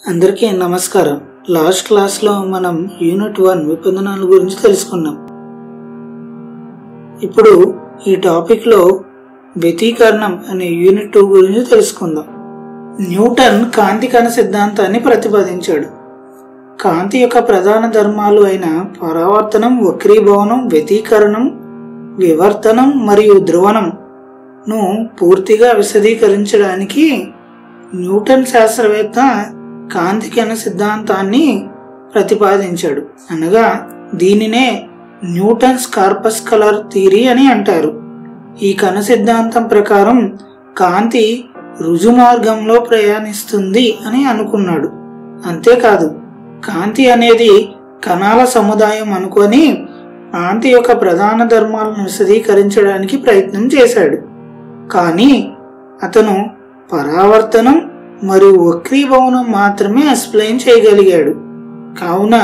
అందరికీ నమస్కారం లాస్ట్ క్లాస్లో మనం యూనిట్ వన్ విపందనాల గురించి తెలుసుకున్నాం ఇప్పుడు ఈ టాపిక్లో వ్యతీకరణం అనే యూనిట్ టూ గురించి తెలుసుకుందాం న్యూటన్ కాంతి కణ సిద్ధాంతాన్ని ప్రతిపాదించాడు కాంతి యొక్క ప్రధాన ధర్మాలు అయిన పరావర్తనం వక్రీభవనం వ్యతీకరణం వివర్తనం మరియు ధ్రువణం ను పూర్తిగా విశదీకరించడానికి న్యూటన్ శాస్త్రవేత్త కాంతి కణ సిద్ధాంతాన్ని ప్రతిపాదించాడు అనగా దీనినే న్యూటన్స్ కార్పస్ కలర్ థియరీ అని అంటారు ఈ కణ సిద్ధాంతం ప్రకారం కాంతి రుజు మార్గంలో ప్రయాణిస్తుంది అని అనుకున్నాడు అంతేకాదు కాంతి అనేది కణాల సముదాయం అనుకొని కాంతి యొక్క ప్రధాన ధర్మాలను విశదీకరించడానికి ప్రయత్నం చేశాడు కానీ అతను పరావర్తనం మరియు వక్రీభవనం మాత్రమే ఎక్స్ప్లెయిన్ చేయగలిగాడు కావున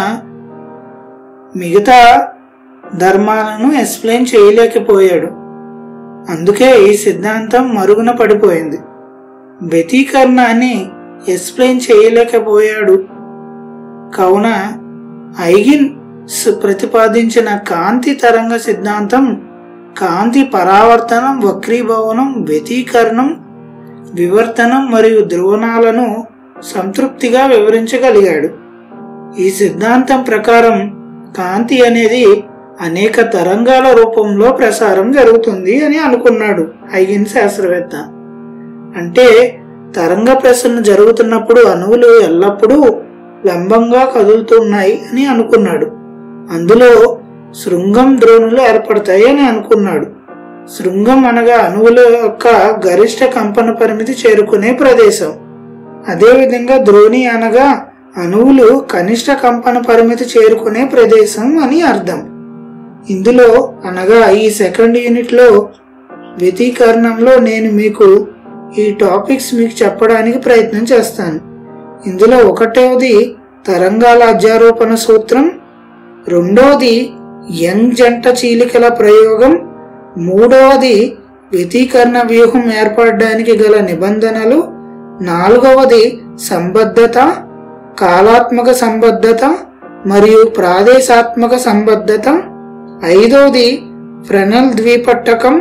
మిగతా ధర్మాలను ఎక్స్ప్లెయిన్ చేయలేకపోయాడు అందుకే ఈ సిద్ధాంతం మరుగున పడిపోయింది వ్యతీకరణాన్ని ఎక్స్ప్లెయిన్ చేయలేకపోయాడు కావున ఐగిన్ ప్రతిపాదించిన కాంతి తరంగ సిద్ధాంతం కాంతి పరావర్తనం వక్రీభవనం వ్యతీకరణం వివర్తనం మరియు ధ్రువణాలను సంతృప్తిగా వివరించగలిగాడు ఈ సిద్ధాంతం ప్రకారం కాంతి అనేది అనేక తరంగాల రూపంలో ప్రసారం జరుగుతుంది అని అనుకున్నాడు ఐగిన్ శాస్త్రవేత్త అంటే తరంగ ప్రసరణ జరుగుతున్నప్పుడు అణువులు ఎల్లప్పుడూ లంబంగా కదులుతున్నాయి అని అనుకున్నాడు అందులో శృంగం ద్రోణులు ఏర్పడతాయి అని అనుకున్నాడు శృంగం అనగా అణువుల యొక్క గరిష్ట కంపన పరిమితి చేరుకునే ప్రదేశం అదేవిధంగా ద్రోణి అనగా అణువులు కనిష్ట కంపన పరిమితి చేరుకునే ప్రదేశం అని అర్థం ఇందులో అనగా ఈ సెకండ్ యూనిట్లో వ్యతీకరణంలో నేను మీకు ఈ టాపిక్స్ మీకు చెప్పడానికి ప్రయత్నం చేస్తాను ఇందులో ఒకటవది తరంగాల అధ్యారోపణ సూత్రం రెండవది యంగ్ జంట చీలికల ప్రయోగం మూడవది వ్యతీకరణ వ్యూహం ఏర్పడడానికి గల నిబంధనలు నాలుగవది సంబద్ధత కాలాత్మక సంబద్ధత మరియు ప్రాదేశాత్మక సంబద్ధత ఐదవది ఫ్రెనల్ ద్విపట్టకం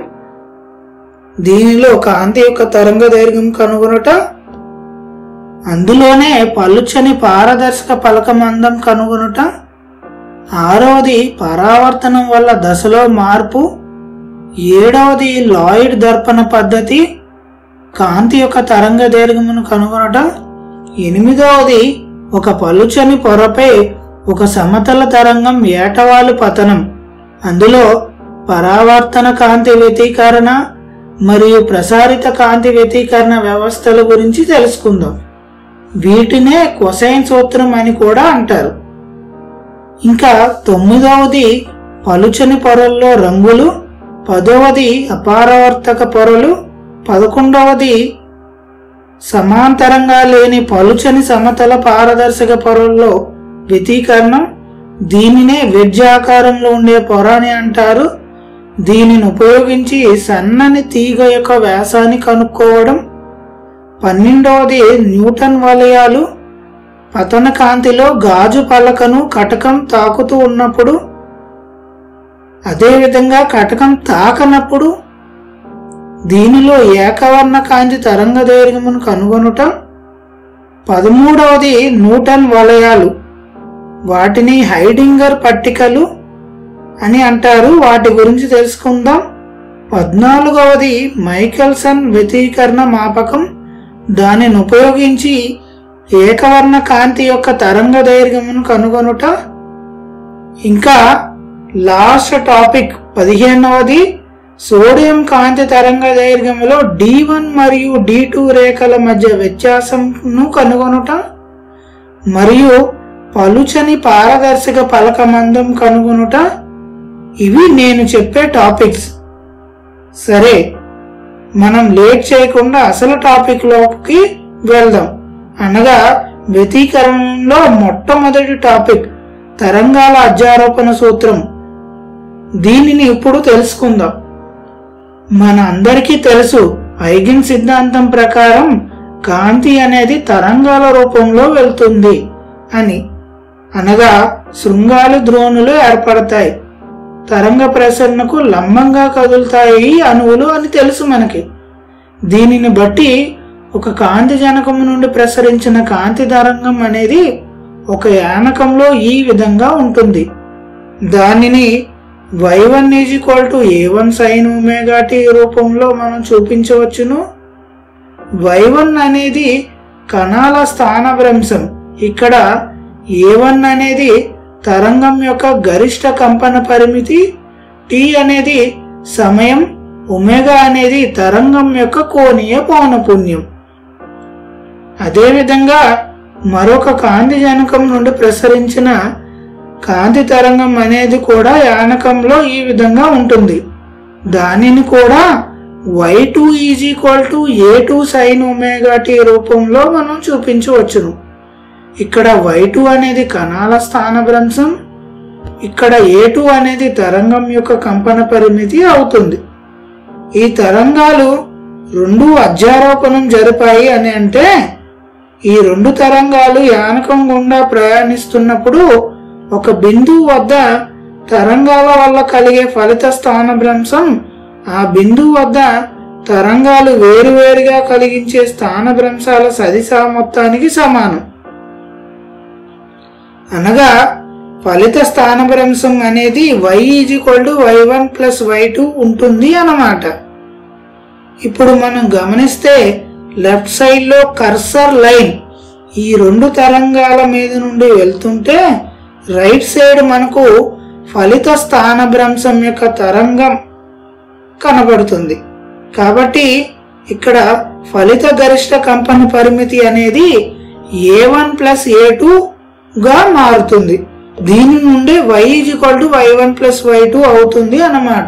దీనిలో కాంతి యొక్క తరంగ దైర్ఘ్యం కనుగొనుట అందులోనే పలుచని పారదర్శక పలకమందం కనుగొనుట ఆరవది పరావర్తనం వల్ల దశలో మార్పు ఏడవది లాయిడ్ దర్పణ పద్ధతి కాంతి యొక్క తరంగ దీర్ఘమును కనుగొనట ఎనిమిదవది ఒక పలుచని పొరపై ఒక సమతల తరంగం ఏటవాలు పతనం అందులో పరావర్తన కాంతి వ్యతీకరణ మరియు ప్రసారిత కాంతి వ్యతీకరణ వ్యవస్థల గురించి తెలుసుకుందాం వీటినే కొసైన్ సూత్రం అని కూడా అంటారు ఇంకా తొమ్మిదవది పలుచని పొరల్లో రంగులు పదవది అపారవర్తక పొరలు పదకొండవది సమాంతరంగా లేని పలుచని సమతల పారదర్శక పొరల్లో వ్యతీకరణం దీనినే వెడ్జ్ ఆకారంలో ఉండే పొర అని అంటారు దీనిని ఉపయోగించి సన్నని తీగ యొక్క వ్యాసాన్ని కనుక్కోవడం పన్నెండవది న్యూటన్ వలయాలు పతన కాంతిలో గాజు పలకను కటకం తాకుతూ ఉన్నప్పుడు అదేవిధంగా కటకం తాకనప్పుడు దీనిలో ఏకవర్ణ కాంతి తరంగ దైర్ఘ్యమును కనుగొనుట పదమూడవది న్యూటన్ వలయాలు వాటిని హైడింగర్ పట్టికలు అని అంటారు వాటి గురించి తెలుసుకుందాం పద్నాలుగవది మైకెల్సన్ వ్యతీకరణ మాపకం దానిని ఉపయోగించి ఏకవర్ణ కాంతి యొక్క తరంగ దైర్ఘ్యమును కనుగొనుట ఇంకా లాస్ట్ టాపిక్ పదిహేనవది సోడియం కాంతి తరంగ దైర్ఘ్యములో డి వన్ మరియు డి టూ రేఖల మధ్య వ్యత్యాసంను కనుగొనుట మరియు పలుచని పారదర్శక పలకమందం కనుగొనుట ఇవి నేను చెప్పే టాపిక్స్ సరే మనం లేట్ చేయకుండా అసలు టాపిక్ లోకి వెళ్దాం అనగా వ్యతీకరణలో మొట్టమొదటి టాపిక్ తరంగాల అధ్యారోపణ సూత్రం దీనిని ఇప్పుడు తెలుసుకుందాం మన అందరికీ తెలుసు ఐగిన్ సిద్ధాంతం ప్రకారం కాంతి అనేది తరంగాల రూపంలో వెళ్తుంది అని అనగా శృంగాలు ద్రోణులు ఏర్పడతాయి తరంగ ప్రసరణకు లంబంగా కదులుతాయి అణువులు అని తెలుసు మనకి దీనిని బట్టి ఒక కాంతి జనకం నుండి ప్రసరించిన కాంతి తరంగం అనేది ఒక యానకంలో ఈ విధంగా ఉంటుంది దానిని Y one is equal to A one sine omega T రూపంలో మనం చూపించవచ్చును వై వన్ అనేది కణాల స్థానభ్రంశం ఇక్కడ ఏ వన్ అనేది తరంగం యొక్క గరిష్ట కంపన పరిమితి టీ అనేది సమయం ఒమేగా అనేది తరంగం యొక్క కోణీయ పౌనపుణ్యం అదేవిధంగా మరొక కాంతి జనకం నుండి ప్రసరించిన కాంతి తరంగం అనేది కూడా యానకంలో ఈ విధంగా ఉంటుంది దానిని కూడా Y two is equal to A two sine omega T రూపంలో మనం చూపించవచ్చును ఇక్కడ వై టూ అనేది కణాల స్థానభ్రంశం ఇక్కడ ఏ టూ అనేది తరంగం యొక్క కంపన పరిమితి అవుతుంది ఈ తరంగాలు రెండు అధ్యారోపణం జరిపాయి అని అంటే ఈ రెండు తరంగాలు యానకం గుండా ప్రయాణిస్తున్నప్పుడు ఒక బిందువు వద్ద తరంగాల వల్ల కలిగే ఫలిత స్థానభ్రంశం ఆ బిందువు వద్ద తరంగాలు వేరువేరుగా కలిగించే స్థానభ్రంశాల సదిశా మొత్తానికి సమానం అనగా ఫలిత స్థానభ్రంశం అనేది Y is equal to why one plus why two ఉంటుంది అన్నమాట ఇప్పుడు మనం గమనిస్తే లెఫ్ట్ సైడ్ లో కర్సర్ లైన్ ఈ రెండు తరంగాల మీద నుండి వెళ్తుంటే రైట్ సైడ్ మనకు ఫలిత స్థానభ్రంశం యొక్క తరంగం కనబడుతుంది కాబట్టి ఇక్కడ ఫలిత గరిష్ట కంపన పరిమితి అనేది ఏ వన్ ప్లస్ ఏ గా మారుతుంది దీని నుండి y equal to why one plus why two అవుతుంది అన్నమాట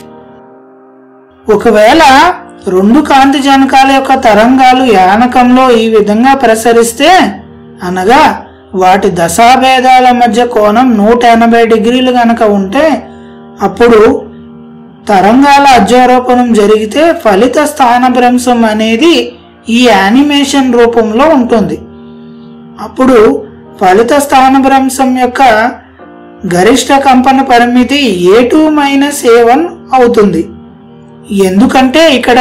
ఒకవేళ రెండు కాంతి జనకాల యొక్క తరంగాలు యానకంలో ఈ విధంగా ప్రసరిస్తే అనగా వాటి దశాభేదాల మధ్య కోణం నూట ఎనభై డిగ్రీలు గనక ఉంటే అప్పుడు తరంగాల అధ్యారోపణం జరిగితే ఫలిత స్థానభ్రంశం అనేది ఈ యానిమేషన్ రూపంలో ఉంటుంది అప్పుడు ఫలిత స్థానభ్రంశం యొక్క గరిష్ట కంపన పరిమితి a two minus a one అవుతుంది ఎందుకంటే ఇక్కడ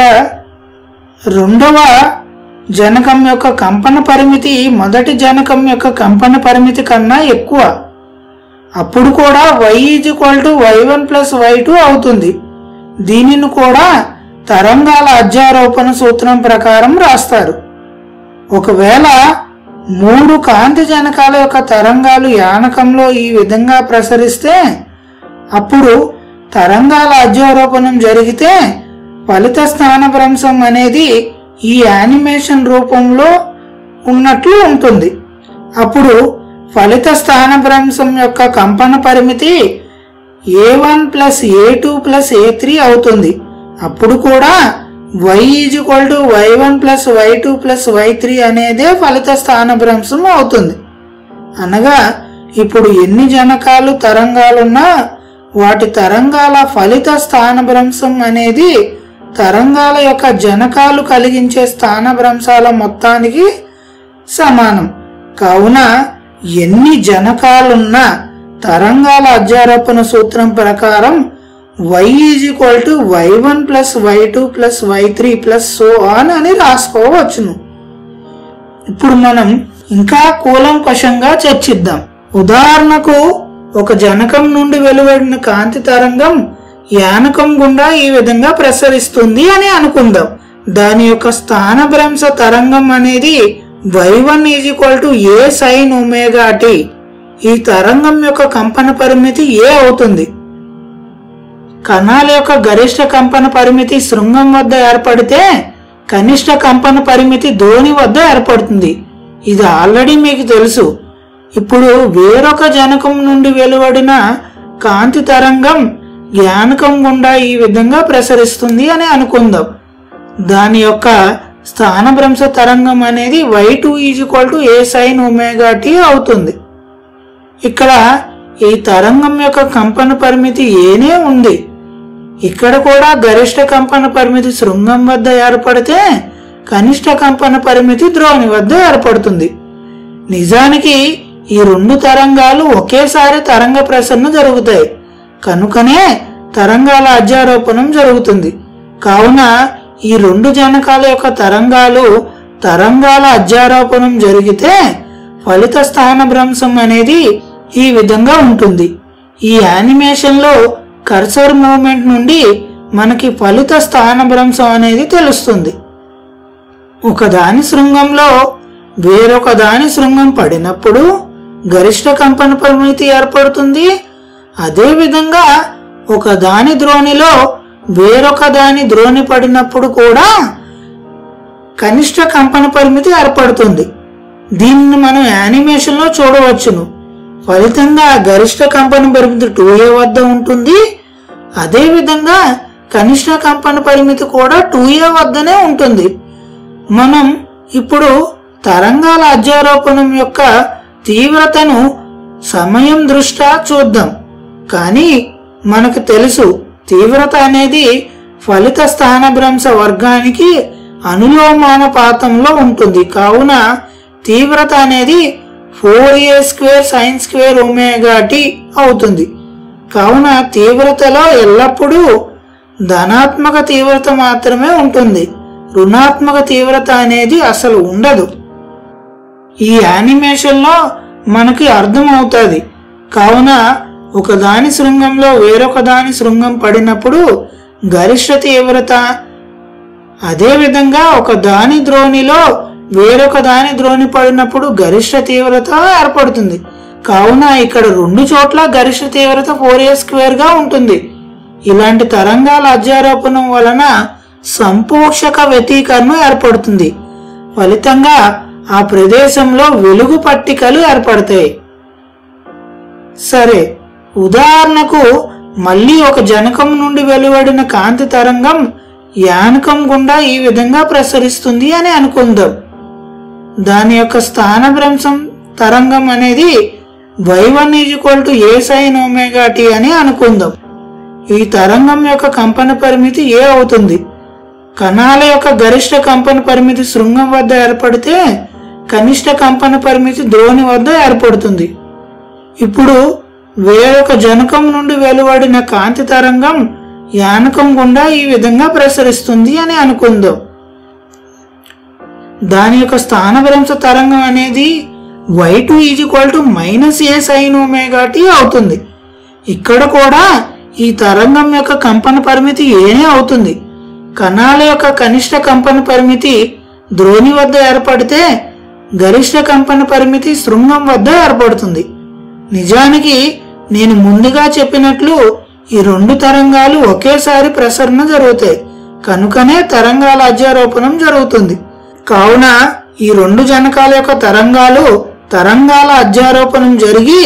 రెండవ జనకం యొక్క కంపన పరిమితి మొదటి జనకం యొక్క కంపన పరిమితి కన్నా ఎక్కువ అప్పుడు కూడా y is equal to why one plus why two అవుతుంది దీనిని కూడా తరంగాల అధ్యారోపణ సూత్రం ప్రకారం రాస్తారు ఒకవేళ మూడు కాంతి జనకాల యొక్క తరంగాలు యానకంలో ఈ విధంగా ప్రసరిస్తే అప్పుడు తరంగాల అధ్యారోపణం జరిగితే ఫలిత స్థానభ్రంశం అనేది ఈ యానిమేషన్ రూపంలో ఉన్నట్లు ఉంటుంది అప్పుడు ఫలిత స్థానభ్రంశం యొక్క కంపన పరిమితి a one plus a two plus a three అవుతుంది అప్పుడు కూడా y is equal to why one plus why two plus y three అనేదే ఫలిత స్థానభ్రంశం అవుతుంది అనగా ఇప్పుడు ఎన్ని జనకాలు తరంగాలున్నా వాటి తరంగాల ఫలిత స్థానభ్రంశం అనేది తరంగాల యొక్క జనకాలు కలిగించే స్థానభ్రంశాల మొత్తానికి సమానం కావున ఎన్ని జనకాలున్నా తరంగాల అధ్యారోపణ సూత్రం ప్రకారం y is equal to why one plus why two plus y three plus so on అని రాసుకోవచ్చును ఇప్పుడు మనం ఇంకా కూలంకషంగా చర్చిద్దాం ఉదాహరణకు ఒక జనకం నుండి వెలువడిన కాంతి తరంగం యానకం గుండా ఈ విధంగా ప్రసరిస్తుంది అని అనుకుందాం దాని యొక్క స్థానభ్రంశ తరంగం అనేది y one is equal to a sine omega t ఈ తరంగం యొక్క కంపన పరిమితి ఏ అవుతుంది కణాల యొక్క గరిష్ట కంపన పరిమితి శృంగం వద్ద ఏర్పడితే కనిష్ట కంపన పరిమితి ధోని వద్ద ఏర్పడుతుంది ఇది ఆల్రెడీ మీకు తెలుసు ఇప్పుడు వేరొక జనకం నుండి వెలువడిన కాంతి తరంగం యానకం గుండా ఈ విధంగా ప్రసరిస్తుంది అని అనుకుందాం దాని యొక్క స్థానభ్రంశ తరంగం అనేది y two is equal to a sine omega t అవుతుంది ఇక్కడ ఈ తరంగం యొక్క కంపన పరిమితి ఏనే ఉంది ఇక్కడ కూడా గరిష్ట కంపన పరిమితి శృంగం వద్ద ఏర్పడితే కనిష్ట కంపన పరిమితి ద్రోణి వద్ద ఏర్పడుతుంది నిజానికి ఈ రెండు తరంగాలు ఒకేసారి తరంగ ప్రసరణ జరుగుతాయి కనుకనే తరంగాల అధ్యారోపణం జరుగుతుంది కావున ఈ రెండు జనకాల యొక్క తరంగాలు తరంగాల అధ్యారోపణం జరిగితే ఫలిత స్థాన భ్రంశం అనేది ఈ విధంగా ఉంటుంది ఈ యానిమేషన్ లో కర్సర్ మూవ్మెంట్ నుండి మనకి ఫలిత స్థాన భ్రంశం అనేది తెలుస్తుంది ఒక దాని శృంగంలో వేరొక దాని శృంగం పడినప్పుడు గరిష్ట కంపన పరిమితి ఏర్పడుతుంది అదే విధంగా ఒక దాని ద్రోణిలో వేరొక దాని ద్రోణి పడినప్పుడు కూడా కనిష్ట కంపన పరిమితి ఏర్పడుతుంది దీనిని మనం యానిమేషన్ లో చూడవచ్చును ఫలితంగా గరిష్ట కంపన పరిమితి టూ ఏ వద్ద ఉంటుంది అదే విధంగా కనిష్ట కంపన పరిమితి కూడా టూ ఏ వద్దనే ఉంటుంది మనం ఇప్పుడు తరంగాల అధ్యారోపణం యొక్క తీవ్రతను సమయం దృష్ట్యా చూద్దాం కానీ మనకు తెలుసు తీవ్రత అనేది ఫలిత స్థానభ్రంశ వర్గానికి అనులోమానుపాతంలో ఉంటుంది కావున తీవ్రత అనేది four a square sine square omega t అవుతుంది కావున తీవ్రతలో ఎల్లప్పుడూ ధనాత్మక తీవ్రత మాత్రమే ఉంటుంది రుణాత్మక తీవ్రత అనేది అసలు ఉండదు ఈ యానిమేషన్ లో మనకి అర్థం అవుతుంది కావున ఒక దాని శృంగంలో వేరొక దాని శృంగం పడినప్పుడు గరిష్ట తీవ్రత అదే విధంగా ఒక దాని ద్రోణిలో వేరొక దాని ద్రోణి పడినప్పుడు గరిష్ట తీవ్రత ఏర్పడుతుంది కావున ఇక్కడ రెండు చోట్ల గరిష్ట తీవ్రత ఫోర్ ఏ స్క్వేర్ గా ఉంటుంది ఇలాంటి తరంగాల అధ్యారోపణం వలన సంపోషక వ్యతీకరణ ఏర్పడుతుంది ఫలితంగా ఆ ప్రదేశంలో వెలుగు పట్టికలు ఏర్పడతాయి సరే ఉదాహరణకు మళ్ళీ ఒక జనకం నుండి వెలువడిన కాంతి తరంగం యానకం గుండా ఈ విధంగా ప్రసరిస్తుంది అని అనుకుందాం దాని యొక్క స్థానభ్రంశం తరంగం అనేది y one equal to a sine omega t అని అనుకుందాం ఈ తరంగం యొక్క కంపన పరిమితి ఏ అవుతుంది కణాల యొక్క గరిష్ట కంపన పరిమితి శృంగం వద్ద ఏర్పడితే కనిష్ట కంపన పరిమితి ద్రోణి వద్ద ఏర్పడుతుంది ఇప్పుడు వేరొక జనకం నుండి వెలువడిన కాంతి తరంగం యానకం గుండా ఈ విధంగా ప్రసరిస్తుంది అని అనుకుందాం దాని యొక్క స్థానభ్రంశ తరంగం అనేది y two is equal to minus a sine omega t అవుతుంది ఇక్కడ కూడా ఈ తరంగం యొక్క కంపన పరిమితి ఏనే అవుతుంది కణాల యొక్క కనిష్ట కంపన పరిమితి ద్రోణి వద్ద ఏర్పడితే గరిష్ట కంపన పరిమితి శృంగం వద్ద ఏర్పడుతుంది నిజానికి నేను ముందుగా చెప్పినట్లు ఈ రెండు తరంగాలు ఒకేసారి ప్రసరణ జరుగుతాయి కనుకనే తరంగాల అధ్యారోపణం జరుగుతుంది కావున ఈ రెండు జనకాల యొక్క తరంగాలు తరంగాల అధ్యారోపణం జరిగి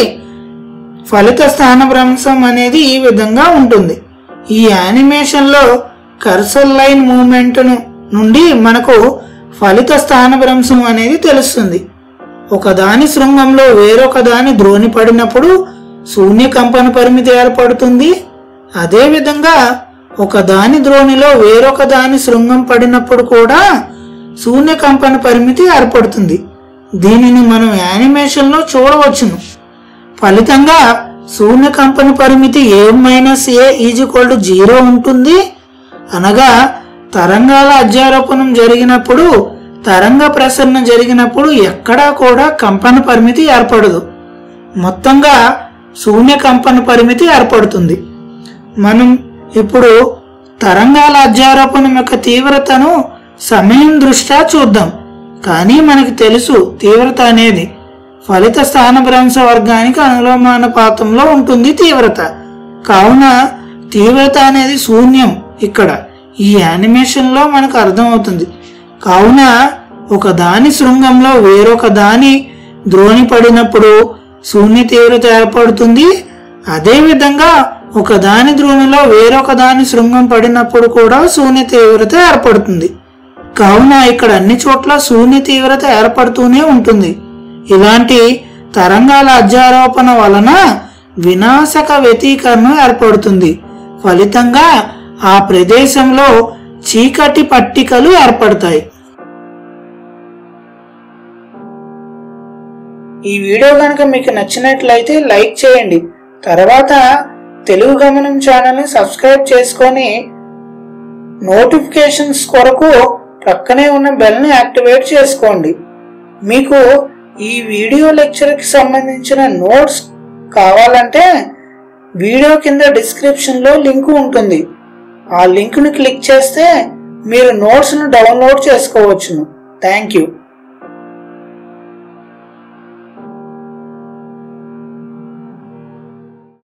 ఫలిత స్థానభ్రంశం అనేది ఈ విధంగా ఉంటుంది ఈ యానిమేషన్ లో కర్సల్ లైన్ మూమెంట్ నుండి మనకు ఫలిత స్థానభ్రంశం అనేది తెలుస్తుంది ఒక దాని శృంగంలో వేరొక దాని ద్రోణి పడినప్పుడు శూన్య కంపన పరిమితి ఏర్పడుతుంది అదే విధంగా ఒక దాని ద్రోణిలో వేరొక దాని శృంగం పడినప్పుడు కూడా శూన్య కంపన పరిమితి ఏర్పడుతుంది దీనిని మనం యానిమేషన్ లో చూడవచ్చును ఫలితంగా శూన్య కంపన పరిమితి a minus a equal to zero ఉంటుంది అనగా తరంగాల అధ్యారోపణం జరిగినప్పుడు తరంగ ప్రసరణ జరిగినప్పుడు ఎక్కడా కూడా కంపన పరిమితి ఏర్పడదు మొత్తంగా శూన్య కంపన పరిమితి ఏర్పడుతుంది మనం ఇప్పుడు తరంగాల అధ్యారోపణం యొక్క తీవ్రతను సమయం దృష్ట్యా చూద్దాం కానీ మనకి తెలుసు తీవ్రత అనేది ఫలిత స్థానభ్రంశ వర్గానికి అనులోమానుపాతంలో ఉంటుంది తీవ్రత కావున తీవ్రత అనేది శూన్యం ఇక్కడ ఈ యానిమేషన్ లో మనకు అర్థమవుతుంది కావున ఒక దాని శృంగంలో వేరొక దాని ద్రోణి పడినప్పుడు శూన్య తీవ్రత ఏర్పడుతుంది అదే విధంగా ఒక దాని ద్రోణిలో వేరొక దాని శృంగం పడినప్పుడు కూడా శూన్య తీవ్రత ఏర్పడుతుంది కావున ఇక్కడ అన్ని చోట్ల శూన్య తీవ్రత ఏర్పడుతూనే ఉంటుంది ఇలాంటి తరంగాల అధ్యారోపణ వలన వినాశక వ్యతీకరణ ఏర్పడుతుంది ఫలితంగా ఆ ప్రదేశంలో చీకటి పట్టికలు ఏర్పడతాయి ఈ వీడియో కనుక మీకు నచ్చినట్లయితే లైక్ చేయండి తర్వాత తెలుగు గమనం ఛానల్ని సబ్స్క్రైబ్ చేసుకొని నోటిఫికేషన్స్ కొరకు ప్రక్కనే ఉన్న బెల్ని యాక్టివేట్ చేసుకోండి మీకు ఈ వీడియో లెక్చర్కి సంబంధించిన నోట్స్ కావాలంటే వీడియో కింద డిస్క్రిప్షన్లో లింక్ ఉంటుంది ఆ లింక్ను క్లిక్ చేస్తే మీరు నోట్స్ను డౌన్లోడ్ చేసుకోవచ్చును థ్యాంక్ యూ